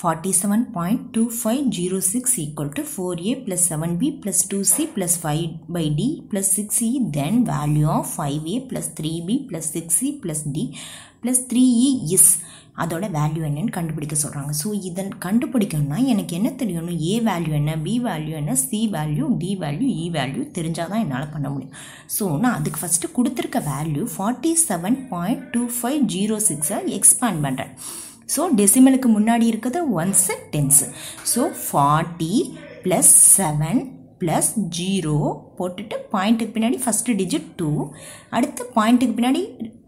forty seven point two five zero six equal to four A plus seven B plus two C plus five by D plus six E then value of five A plus three B plus six C plus D plus three E is அதோட வேல்யூ என்னன்னு கண்டுபிடிக்க சொல்கிறாங்க so இதன் கண்டுபிடிக்கணும்னா எனக்கு என்ன தெரியணும் ஏ வேல்யூ என்ன பி வேல்யூ என்ன C value D value E value தெரிஞ்சால் தான் என்னால் பண்ண முடியும் ஸோ நான் அதுக்கு ஃபஸ்ட்டு கொடுத்துருக்க value forty seven point two five zero சிக்ஸை எக்ஸ்பேண்ட் பண்ணுறேன் ஸோ டெசிமலுக்கு முன்னாடி இருக்கிறது ones tens so forty plus seven plus zero போட்டுட்டு பாயிண்ட்டுக்கு பின்னாடி ஃபஸ்ட்டு டிஜிட் டூ அடுத்து பாயிண்ட்டுக்கு பின்னாடி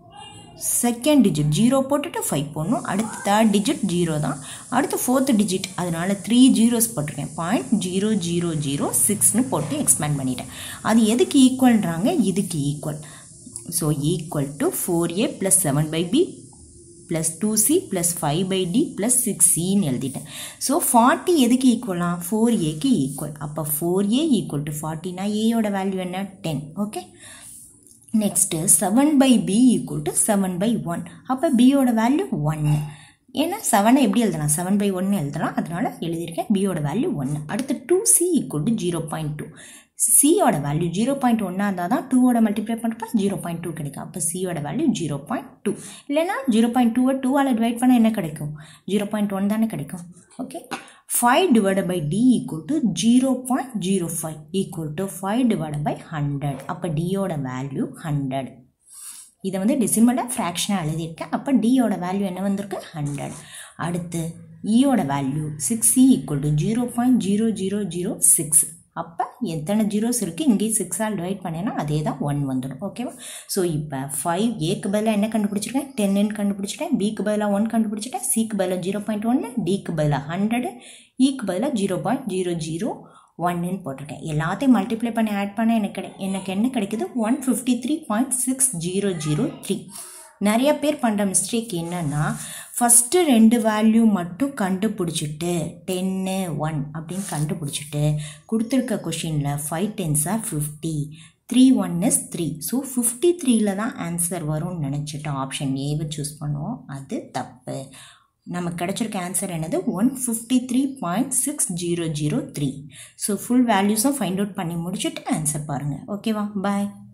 செகண்ட் டிஜிட் ஜீரோ போட்டுட்டு ஃபைவ் போடணும் அடுத்து தேர்ட் டிஜிட் ஜீரோ தான் அடுத்து ஃபோர்த்து டிஜிட் அதனால் த்ரீ ஜீரோஸ் போட்டிருக்கேன் பாயிண்ட் ஜீரோ ஜீரோ ஜீரோ சிக்ஸ்னு போட்டு எக்ஸ்பேண்ட் பண்ணிட்டேன் அது எதுக்கு ஈக்குவல்ன்றாங்க இதுக்கு equal so equal to four A plus seven by B plus two C plus five by D plus six சின்னு எழுதிட்டேன் ஸோ ஃபார்ட்டி எதுக்கு ஈக்குவலா ஃபோர் ஏக்கு ஈக்குவல் அப்போ ஃபோர் ஏ ஈக்குவல் டு ஃபார்ட்டினா ஏயோட வேல்யூ என்ன ten okay next seven by B equal to seven by one அப்போ பியோட வேல்யூ ஒன்று ஏன்னா செவனை எப்படி எழுதலாம் செவன் பை ஒன்று எழுதலாம் அதனால் எழுதியிருக்கேன் பியோட வேல்யூ ஒன்று அடுத்து two C equal to zero point two சியோட வேல்யூ ஜீரோ பாயிண்ட் ஒன்னாக இருந்தால் தான் டூவோட மல்டிப்ளை பண்ணுறப்ப ஜீரோ பாயிண்ட் டூ கிடைக்கும் அப்போ சியோட வேல்யூ ஜீரோ பாயிண்ட் டூ இல்லைனா ஜீரோ பாயிண்ட் டூவை டூவால் டிவைட் பண்ணால் என்ன கிடைக்கும் ஜீரோ பாயிண்ட் ஒன் தானே கிடைக்கும் okay five divide by D equal to zero point zero five equal to five divide by hundred அப்போ டியோட வேல்யூ ஹண்ட்ரட் இதை வந்து டெசிமலாக ஃப்ராக்ஷனாக எழுதியிருக்கேன் அப்போ டியோட வேல்யூ என்ன வந்திருக்கு ஹண்ட்ரட் அடுத்து இயோட value six E equal to zero point zero zero zero six அப்போ எத்தனை ஜீரோஸ் இருக்குது இங்கேயும் சிக்ஸால் டிவைட் பண்ணேன்னா அதே தான் ஒன் வந்துடும் ஓகேவா ஸோ இப்போ ஃபைவ் ஏக்கு பதிலாக என்ன கண்டுபிடிச்சிருக்கேன் டென்னு கண்டுபிடிச்சிட்டேன் பிக்கு பதிலாக ஒன் கண்டுபிடிச்சிட்டேன் சிக்கு பதிலாக ஜீரோ பாயிண்ட் ஒன்று டிக்கு பதிலாக ஹண்ட்ரடு இக்கு பதிலாக ஜீரோ பாயிண்ட் ஜீரோ ஜீரோ ஒன்னுன்னு போட்டிருக்கேன் எல்லாத்தையும் மல்டிப்ளை பண்ணி ஆட் பண்ண எனக்கு கிடை எனக்கு என்ன கிடைக்குது one fifty three point six zero zero three நிறைய பேர் பண்ணுற மிஸ்டேக் என்னென்னா ஃபஸ்ட்டு ரெண்டு வேல்யூ மட்டும் கண்டுபிடிச்சிட்டு டென்னு ஒன் அப்படின்னு கண்டுபிடிச்சிட்டு கொடுத்துருக்க கொஷினில் five tens are fifty three one is three so fifty த்ரீல தான் ஆன்சர் வரும்னு நினச்சிட்டோம் ஆப்ஷன் ஏவை சூஸ் பண்ணுவோம் அது தப்பு நமக்கு கிடச்சிருக்க ஆன்சர் என்னது one fifty three point six zero zero three so full வேல்யூஸும் ஃபைண்ட் அவுட் பண்ணி முடிச்சுட்டு ஆன்சர் பாருங்கள் ஓகேவா பாய்